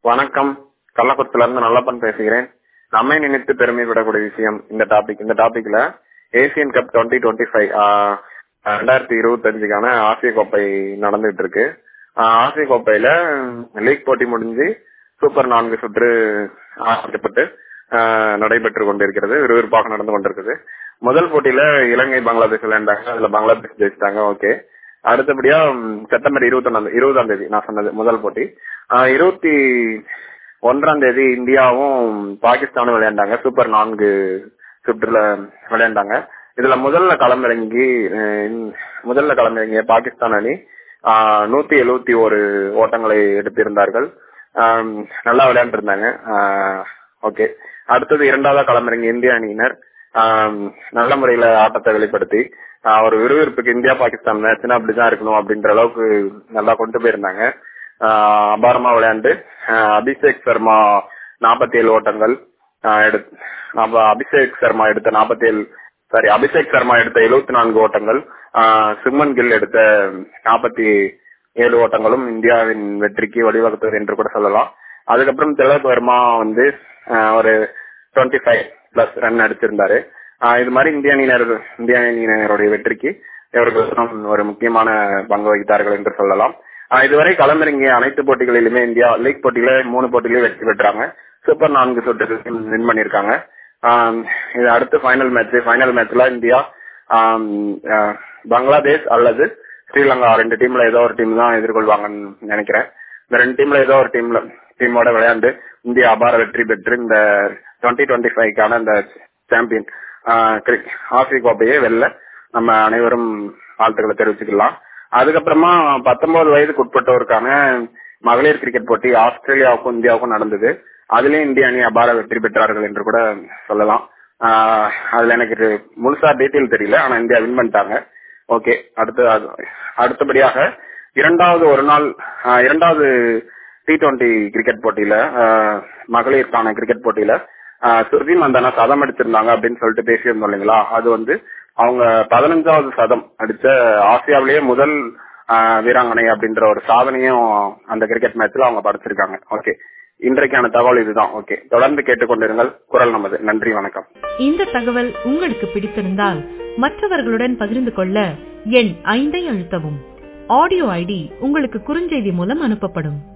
வணக்கம் கள்ளக்குறிச்சில இருந்து நல்லப்பன் பேசுகிறேன் நம்மை நினைத்து பெருமைப்படக்கூடிய விஷயம் இந்த டாபிக் இந்த டாபிக்ல Asian cup twenty twenty five ரெண்டாயிரத்தி இருபத்தஞ்சுக்கான ஆசிய கோப்பை நடந்துட்டு இருக்கு ஆஹ் ஆசிய கோப்பையில லீக் போட்டி முடிஞ்சு சூப்பர் நான்கு சுற்று ஆரம்பிக்கப்பட்டு ஆஹ் நடைபெற்று கொண்டிருக்கிறது விறுவிறுப்பாக நடந்து கொண்டிருக்குது முதல் போட்டியில இலங்கை பங்களாதேஷ் விளையாண்டாங்க அதுல பங்களாதேஷ் ஜெயிச்சிட்டாங்க ஓகே அடுத்தபடியா ம், செப்டம்பர் இருபத்தி ஒன்னாம் இருபதாம் தேதி நான் சொன்னது முதல் போட்டி ஆஹ் இருபத்தி ஒன்றாம் தேதி இந்தியாவும் பாகிஸ்தானும் விளையாண்டாங்க சூப்பர் நான்கு சுற்றுல விளையாண்டாங்க இதுல முதல்ல களமிறங்கி அஹ், முதல்ல களமிறங்கிய பாகிஸ்தான் அணி ஆஹ், நூத்தி எழுவத்தி ஒரு ஓட்டங்களை எடுத்திருந்தார்கள் ஆம், நல்லா விளையாண்டு இருந்தாங்க ஓகே அடுத்தது இரண்டாவதா களமிறங்கிய இந்திய அணியினர் ஆம், நல்ல முறையில ஆட்டத்தை வெளிப்படுத்தி ஆஹ், ஒரு விறுவிறுப்புக்கு இந்தியா பாகிஸ்தான் மேட்ச்னா அப்படிதான் இருக்கணும் அப்படின்ற அளவுக்கு நல்லா கொண்டு போயிருந்தாங்க ஆஹ், அபாரமா விளையாண்டு ஆஹ், அபிஷேக் சர்மா நாற்பத்தி ஏழு ஓட்டங்கள் ஆஹ், எடுத்- அப்ப அபிஷேக் சர்மா எடுத்த நாற்பத்தி ஏழு சாரி அபிஷேக் சர்மா எடுத்த எழுபத்தி நான்கு ஓட்டங்கள் ஆஹ், சுமன் கில் எடுத்த நாற்பத்தி ஏழு ஓட்டங்களும் இந்தியாவின் வெற்றிக்கு வழிவகுத்தது என்று கூட சொல்லலாம் அதுக்கப்புறம் திலக் வர்மா வந்து ஆஹ், ஒரு டுவெண்ட்டி ஃபைவ் பிளஸ் ரன் அடிச்சிருந்தாரு ஆஹ், இது மாதிரி இந்திய அணியினர் இந்திய அணியினருடைய வெற்றிக்கு இவர்களும் ஒரு முக்கியமான பங்கு வகித்தார்கள் என்று சொல்லலாம் ஆஹ், இதுவரை களமிறங்கிய அனைத்து போட்டிகளிலுமே இந்தியா லீக் போட்டியில மூணு போட்டியிலும் வெற்றி பெற்றாங்க சூப்பர் நான்கு சுற்றுகள் வின் பண்ணிருக்காங்க ஆஹ், இது அடுத்து ஃபைனல் மேட்ச் ஃபைனல் மேட்ச்ல இந்தியா ஆஹ், ஆஹ், பங்களாதேஷ் அல்லது ஸ்ரீலங்கா ரெண்டு டீம்ல ஏதோ ஒரு டீம் தான் எதிர்கொள்வாங்கன்னு நினைக்கிறேன் இந்த ரெண்டு டீம்ல ஏதோ ஒரு டீம்ல டீமோட விளையாண்டு இந்தியா அபார வெற்றி பெற்று இந்த டுவெண்ட்டி டுவெண்ட்டி ஃபைவ்க்கான இந்த சாம்பியன் ஆசிய கோப்பையை வெல்ல நம்ம அனைவரும் வாழ்த்துக்களை தெரிவிச்சுக்கலாம் அதுக்கப்புறமா பத்தொன்பது வயதுக்கு உட்பட்டோருக்கான மகளிர் கிரிக்கெட் போட்டி ஆஸ்திரேலியாவுக்கும் இந்தியாவுக்கும் நடந்தது அதுலயும் இந்திய அணி அபார வெற்றி பெற்றார்கள் என்று கூட சொல்லலாம் ஆஹ் அதுல எனக்கு இது முழுசா டீட்டெயில் தெரியல ஆனா இந்தியா வின் பண்ணிட்டாங்க ஓகே அடுத்து அது- அடுத்தபடியாக இரண்டாவது ஒரு நாள் ஆஹ் இரண்டாவது டி டுவெண்டி கிரிக்கெட் போட்டியில ஆஹ் மகளிருக்கான கிரிக்கெட் போட்டியில ஆஹ் சுருதி மந்தனா சதம் அடிச்சிருந்தாங்க அப்படின்னு சொல்லிட்டு பேசியிருந்தோம் இல்லைங்களா அது வந்து அவங்க பதினஞ்சாவது சதம் அடிச்ச ஆசியாவிலேயே முதல் ஆஹ் வீராங்கனை அப்படின்ற ஒரு சாதனையும் அந்த கிரிக்கெட் மேட்ச்ல அவங்க படைச்சிருக்காங்க ஓகே இன்றைக்கான தகவல் இதுதான் ஓகே தொடர்ந்து கேட்டுக்கொண்டிருங்கள் குரல் நமது நன்றி வணக்கம் இந்த தகவல் உங்களுக்கு பிடித்திருந்தால் மற்றவர்களுடன் பகிர்ந்து கொள்ள எண் ஐந்தை அழுத்தவும் ஆடியோ ஐடி உங்களுக்கு குறுஞ்செய்தி மூலம் அனுப்பப்படும்